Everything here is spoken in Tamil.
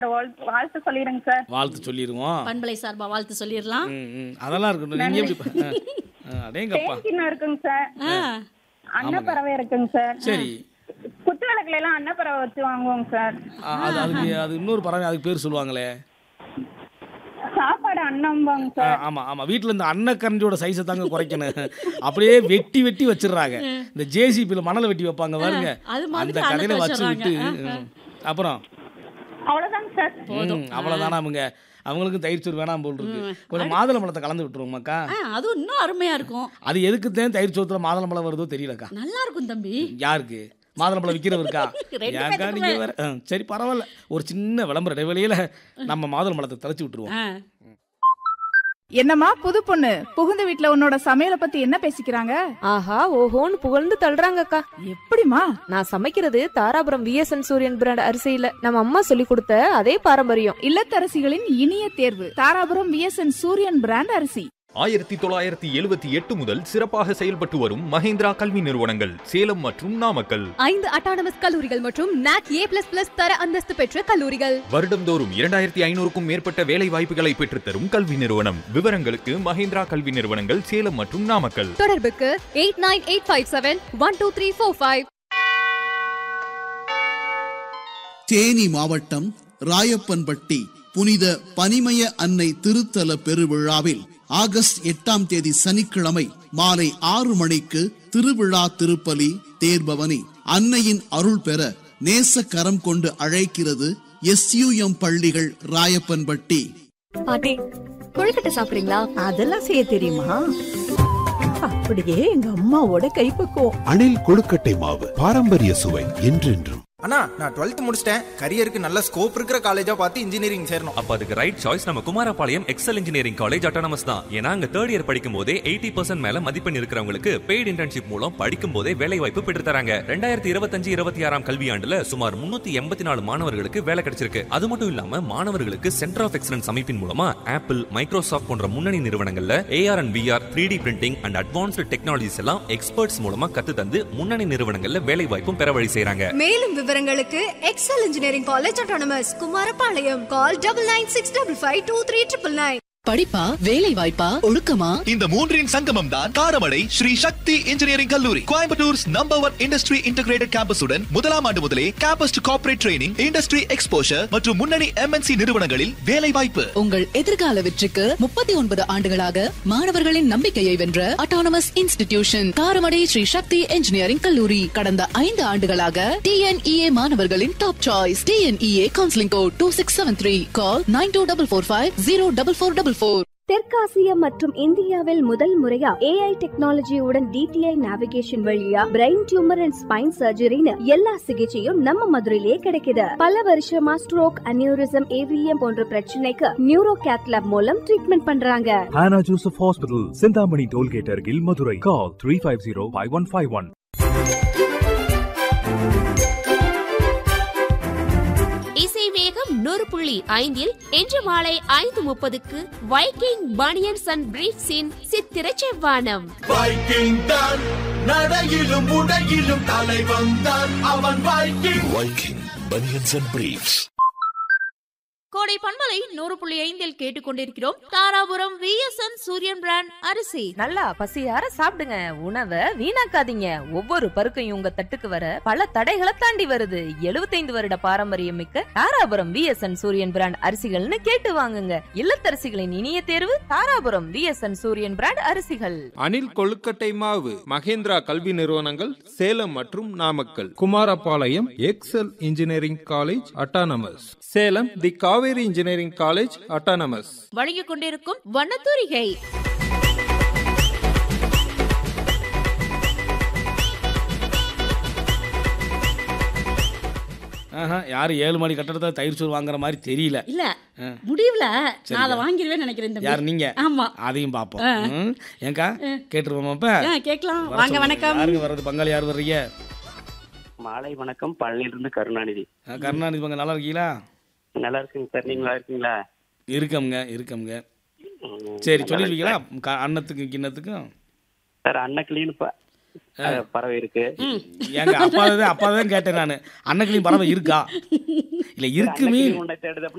வாழ்த்து வாழ்த்து சொல்லிடுங்க சார் வாழ்த்து சொல்லிடுவோம் பண்பலை சார்பா வாழ்த்து சொல்லிடலாம் ம், ம். அதெல்லாம் இருக்கட்டும் நீங்க எப்படி ப- ஆ, ஆ, அடேங்கப்பா தேங்கிண்ணம் இருக்குங்க சார் ஆ, அன்னப்பறவை இருக்குங்க சார் சரி குத்து விளக்குல எல்லாம் அன்னப்பறவை வச்சு வாங்குவோங்க சார் ஆ, அது அதுக்கு அது இன்னொரு பறவை அதுக்கு பேர் சொல்லுவாங்களே சாப்பாடு அன்னம்பாங்க ஆ, சார் ஆமா ஆமா வீட்ல இந்த அன்னக்கரண்டியோட சைஸை தாங்க குறைக்கணும் அப்படியே வெட்டி வெட்டி வச்சிடுறாங்க இந்த ஜேசிபியில் மணலை வெட்டி வைப்பாங்க பாருங்க அது மாதிரி அந்த கதையில அன்னத்தை வச்சு விட்டு வச்சிடுறாங்க. ம். அப்புறம் அவ்வளவுதாங்க சார் ம், அவ்வளவுதானா அவங்க அவங்களுக்கும் தயிர் சோறு வேணாம் போல் இருக்கு கொஞ்சம் மாதுளம்பழத்தை கலந்து விட்டுருவோமாக்கா ஆ, அதுவும் இன்னும் அருமையா இருக்கும் அது எதுக்கு தான் தயிர் சோத்துல மாதுளம்பழம் வருதோ தெரியலக்கா நல்லா இருக்கும் தம்பி யாருக்கு மாதுளம்பழம் விற்கிறவருக்கா ரெண்டு ஏக்கா பேத்துக்குமே. நீங்க வேற ஆ, சரி பரவாயில்ல ஒரு சின்ன விளம்பர இடைவெளியில நம்ம மாதுளம்பழத்தை தலைச்சு விட்டுருவோம் ஆ, என்னம்மா புது பொண்ணு புகுந்த வீட்ல உன்னோட சமையல பத்தி என்ன பேசிக்கிறாங்க ஆஹா ஓஹோன்னு புகழ்ந்து தள்ளுறாங்கக்கா எப்படிமா நான் சமைக்கிறது தாராபுரம் விஎஸ்என் சூரியன் பிராண்ட் அரிசியில நம்ம அம்மா சொல்லி கொடுத்த அதே பாரம்பரியம் இல்லத்தரசிகளின் இனிய தேர்வு தாராபுரம் விஎஸ்என் சூரியன் பிராண்ட் அரிசி ஆயிரத்தி தொள்ளாயிரத்தி எழுபத்தி எட்டு முதல் சிறப்பாக செயல்பட்டு வரும் மஹேந்திரா கல்வி நிறுவனங்கள் சேலம் மற்றும் நாமக்கல் ஐந்து அட்டானமஸ் கல்லூரிகள் மற்றும் நாக் ஏ பிளஸ் பிளஸ் தர அந்தஸ்து பெற்ற கல்லூரிகள் வருடந்தோறும் இரண்டாயிரத்தி ஐநூறுக்கும் மேற்பட்ட வேலை வாய்ப்புகளை பெற்றுத்தரும் கல்வி நிறுவனம் விவரங்களுக்கு மஹேந்திரா கல்வி நிறுவனங்கள் சேலம் மற்றும் நாமக்கல் தொடர்புக்கு eight nine eight five seven one two three four five Theni மாவட்டம் ராயப்பன்பட்டி புனித பனிமய அன்னை திருத்தல பெருவிழாவில் ஆகஸ்ட் எட்டாம் தேதி சனிக்கிழமை மாலை ஆறு மணிக்கு திருவிழா திருப்பலி தேர்பவனி அன்னையின் அருள் பெற நேச கரம் கொண்டு அழைக்கிறது எஸ்யூஎம் பள்ளிகள் ராயப்பன்பட்டி பாட்டி கொழுக்கட்டை சாப்பிடுறீங்களா அதெல்லாம் செய்ய தெரியுமா அப்படியே எங்க அம்மாவோட கைப்பக்குவம் அணில் கொழுக்கட்டை மாவு பாரம்பரிய சுவை என்றென்றும் அண்ணா நான் டுவெல்த் முடிச்சிட்டேன் கரியருக்கு நல்ல ஸ்கோப் இருக்கிற காலேஜா பார்த்து இன்ஜினியரிங் சேரணும் அப்ப அதுக்கு ரைட் சாய்ஸ் நம்ம Kumarapalayam Excel engineering college autonomous தான் ஏன்னா அங்க தேர்ட் இயர் படிக்கும் போதே எயிட்டி பர்சன்ட் மேல மதிப்பெண் இருக்கிறவங்களுக்கு பெய்ட் இன்டர்ன்ஷிப் மூலம் படிக்கும் போதே வேலை வாய்ப்பு பெற்று தராங்க ரெண்டாயிரத்தி இருபத்தஞ்சு இருபத்தி ஆறாம் கல்வியாண்டுல சுமார் முன்னூத்தி எண்பத்தி நாலு மாணவர்களுக்கு வேலை கிடைச்சிருக்கு அது மட்டும் இல்லாம மாணவர்களுக்கு சென்டர் ஆஃப் எக்ஸலன்ஸ் அமைப்பின் மூலமா ஆப்பிள் மைக்ரோசாஃப்ட் போன்ற முன்னணி நிறுவனங்கள்ல AR and VR three D printing and advanced technologies எல்லாம் எக்ஸ்பர்ட்ஸ் மூலமா கத்து தந்து முன்னணி நிறுவனங்கள்ல வேலை வாய்ப்பும் பெற வழி செய்றாங்க மேலும் விவரங்களுக்கு Excel engineering college autonomous Kumarapalayam call double nine six double five two three triple nine படிப்பா வேலை வாய்ப்பா ஒழுக்கமா இந்த மூன்றின் சங்கமம் தான் காரமடை ஸ்ரீ சக்தி இன்ஜினியரிங் கல்லூரி கோயம்புத்தூர்ஸ் நம்பர் ஒன் இண்டஸ்ட்ரி இன்டகிரேட்டட் கேம்பஸுடன் முதலாம் ஆண்டு முதலே campus to corporate training industry exposure மற்றும் முன்னணி எம்என்சி நிறுவனங்களில் வேலை வாய்ப்பு உங்கள் எதிர்கால வெற்றிக்கு முப்பத்தி ஒன்பது ஆண்டுகளாக மாணவர்களின் நம்பிக்கையை வென்ற autonomous institution Karamadai Sri Sakthi engineering கல்லூரி கடந்த ஐந்து ஆண்டுகளாக டிஎன்இஏ மாணவர்களின் top choice TNEA counselling code two six seven three call nine two double four five zero double four double four தெற்காசிய மற்றும் இந்தியாவில் முதல் முறையா ஏஐ டெக்னாலஜியுடன் டிடிஐ நேவிகேஷன் வழியா பிரெயின் டியூமர் அண்ட் ஸ்பைன் சர்ஜரின்னு எல்லா சிகிச்சையும் நம்ம மதுரையிலே கிடைக்குது பல வருஷமா ஸ்ட்ரோக் அனியூரிசம் ஏவிஎம் போன்ற பிரச்சனைக்கு நியூரோ கேத்லாப் மூலம் ட்ரீட்மெண்ட் பண்றாங்க Hannah Joseph Hospital, Sindhamani Tollgate Argil, Madurai. Call 350-5151. இசை வேகம் நூறு புள்ளி ஐந்தில் இன்று மாலை ஐந்து முப்பதுக்கு வைக்கிங் பனியன்ஸ் அண்ட் பிரீட்ஸின் சித்திர செவ்வானம் வைக்கிங் தான் நடையிலும் உடையிலும் தலைவன் தான் அவன் Viking Viking banians and briefs கோடை பண்பலை நூறு புள்ளி ஐந்தில் கேட்டுக்கொண்டிருக்கிறோம் தாராபுரம் விஎஸ்என் சூரியன் பிராண்ட் அரிசி நல்லா பசியார சாப்பிடுங்க உணவை வீணாக்காதீங்க ஒவ்வொரு பருக்கையும் உங்க தட்டுக்கு வர பல தடைகளை தாண்டி வருது 75 வருட பாரம்பரியம் மிக்க தாராபுரம் விஎஸ்என் சூரியன் பிராண்ட் அரிசிகள்னு கேட்டு வாங்குங்க இல்லத்தரசிகளின் இனிய தேர்வு தாராபுரம் விஎஸ்என் சூரியன் பிராண்ட் அரிசிகள் அணில் கொழுக்கட்டை மாவு மகேந்திரா கல்வி நிறுவனங்கள் சேலம் மற்றும் Namakkal Kumarapalayam Excel engineering college autonomous Salem the Kaveri engineering college autonomous வழங்கிக் கொண்டிருக்கும் வண்ணத்தூரிகை ஆஹா, யாரும் ஏழு மணி கட்டடத்தை தயிர் சோறு வாங்குற மாதிரி தெரியல இல்ல ஆ. முடிவுல சரி. நான் அதை வாங்கிடுவேன்னு நினைக்கிறேன் தம்பி. யார் நீங்க ஆமா அதையும் பார்ப்போம் ஆ. ம். ஏங்கா கேட்டுருவோமா இப்ப ஆ, கேட்கலாம் வர வாங்க சொல்லுங்க. வணக்கம் யாருங்க வர்றது பங்காளி யார் வர்றீங்க மாலை வணக்கம் பழனியிலிருந்து கருணாநிதி ஆ, கருணாநிதி பங்க நல்லா இருக்கீங்களா நல்லா இருக்குங்க சார் நீங்க நல்லா இருக்கீங்களா இருக்கம்ங்க இருக்கம்ங்க ம், சரி நல்லா சொல்லிருக்கீங்களா இருக்கு க- அன்னத்துக்கும் கிண்ணத்துக்கும் சார் அன்னக்கிளின்னு ப- அஹ், பறவை இருக்கு ஏங்க அப்பா தான் அப்பா தான் கேட்டேன் நான் அன்னக்கிளியும் பறவை இருக்கா இல்ல இருக்கு மீன் உன்னை தேடுது